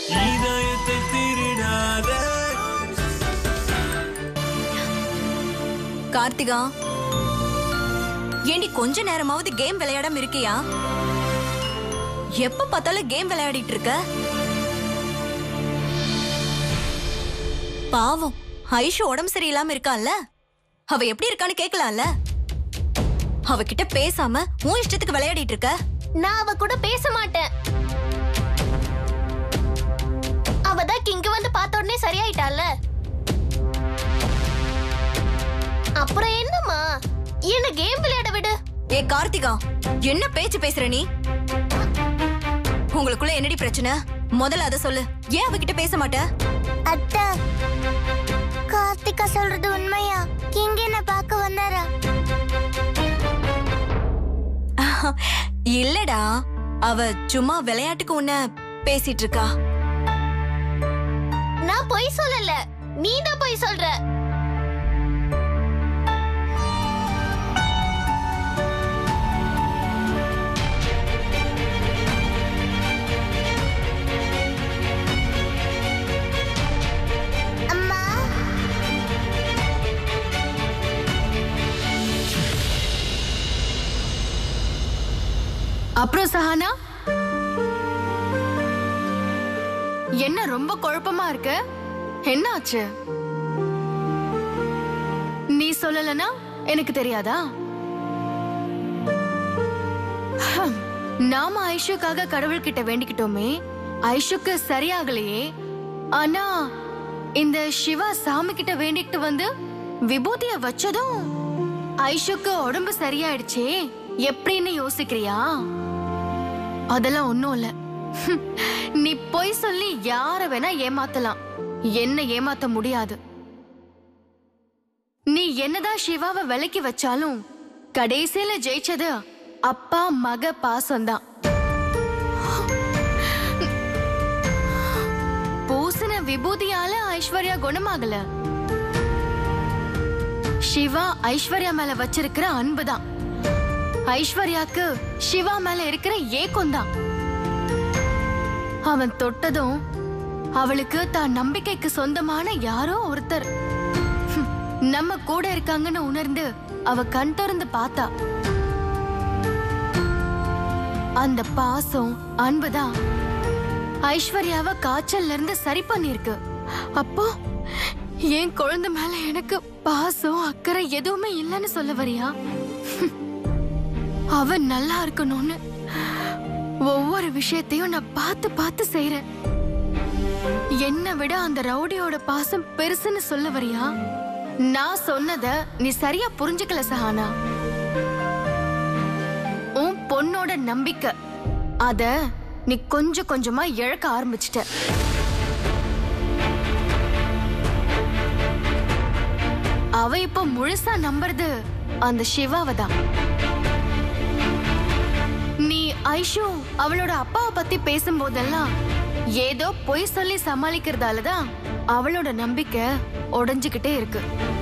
இதயத்தை திருடாத கார்த்திகா ஏண்டி கொஞ்ச நேரமாவது கேம் விளையாடாம இருக்கியா எப்ப பார்த்தாலும் கேம் விளையாடிட்டு இருக்க பாவம் ஐஷு உடம்பு சரியில்லாம இருக்கான்ல அவ எப்படி இருக்கான்னு கேட்கலாம்ல அவகிட்ட பேசாம உன் இஷ்டத்துக்கு விளையாடிட்டு இருக்க நான் அவ கூட பேச மாட்டேன் அவ தான் இங்க வந்து பார்த்த உடனே சரியாயிட்டால அப்புறம் என்னம்மா என்ன கேம் விளையாட விடு ஏ கார்த்திகா என்ன பேச்சு பேசுற நீ உங்களுக்குள்ள என்னடி பிரச்சனை முதல்ல அத சொல்லு ஏன் அவகிட்ட பேச மாட்ட அத்தா கார்த்திகா சொல்றது உண்மையா கிங் என்ன பார்க்க வந்தாரா இல்லடா அவ சும்மா விளையாட்டுக்கு உன்ன பேசிட்டு இருக்கா நான் பொய் சொல்லல நீ தான் பொய் சொல்ற அம்மா அப்புறம் சஹானா என்ன ரொம்ப குழப்பமா இருக்கு என்ன ஆச்சு நீ சொல்லலனா எனக்கு தெரியாதா ஹம், நாம ஐஷுக்காக கடவுள்கிட்ட வேண்டிக்கிட்டோமே ஐஷுக்கு சரியாகலையே ஆனா இந்த சிவா சாமி கிட்ட வேண்டிக்கிட்டு வந்து விபூதிய வச்சதும் ஐஷுக்கு உடம்பு சரியாயிடுச்சே எப்படின்னு யோசிக்கிறியா அதெல்லாம் ஒண்ணும் இல்ல ஹம், நீ பொய் சொல்லி யார வேணா ஏமாத்தலாம் என்ன ஏமாத்த முடியாது நீ என்னதான் சிவாவை விலைக்கு வச்சாலும் கடைசியில ஜெயிச்சது அப்பா மக பாசம்தான் பூசின விபூதியால ஐஸ்வர்யா குணமாகல சிவா ஐஸ்வர்யா மேல வச்சிருக்கிற அன்புதான் ஐஸ்வர்யாக்கு சிவா மேல இருக்கிற ஏக்கம் தான் அவன் தொட்டதும் அவளுக்கு தான் நம்பிக்கைக்கு சொந்தமான யாரோ ஒருத்தர் ஹம், நம்ம கூட இருக்காங்கன்னு உணர்ந்து அவ கண் திறந்து பார்த்தா அந்த பாசம் அன்புதான் ஐஸ்வர்யாவை காய்ச்சல்ல இருந்து சரி பண்ணிருக்கு அப்போ என் குழந்தை மேல எனக்கு பாசம் அக்கறை எதுவுமே இல்லைன்னு சொல்ல வரியா ஹம், அவ நல்லா இருக்கணும்னு ஒவ்வொரு விஷயத்தையும் நான் பார்த்து பார்த்து செய்றேன் என்னை விட அந்த ரவுடியோட பாசம் பெருசுன்னு சொல்ல வரியா நான் சொன்னத நீ சரியா புரிஞ்சுக்கல சஹானா உன் பொண்ணோட நம்பிக்கை அத நீ கொஞ்சம் கொஞ்சமா இழக்க ஆரம்பிச்சிட்ட அவ இப்ப முழுசா நம்புறது அந்த சிவாவை தான் நீ ஐஷு அவளோட அப்பாவை பத்தி பேசும்போதெல்லாம் ஏதோ பொய் சொல்லி சமாளிக்கிறதால தான் அவளோட நம்பிக்கை உடைஞ்சுக்கிட்டே இருக்கு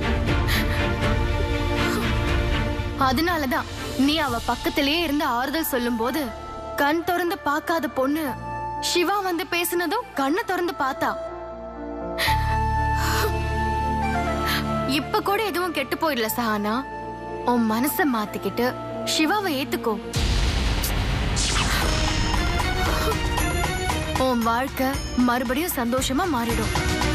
அதனாலதான் நீ அவ பக்கத்திலேயே இருந்து ஆறுதல் சொல்லும்போது கண் திறந்து பார்க்காத பொண்ணு சிவா வந்து பேசினதும் கண்ணை திறந்து பார்த்தா இப்ப கூட எதுவும் கெட்டு போயிடல சஹானா உன் மனச மாத்திக்கிட்டு சிவாவை ஏத்துக்கோ உன் வாழ்க்கை மறுபடியும் சந்தோஷமா மாறிடும்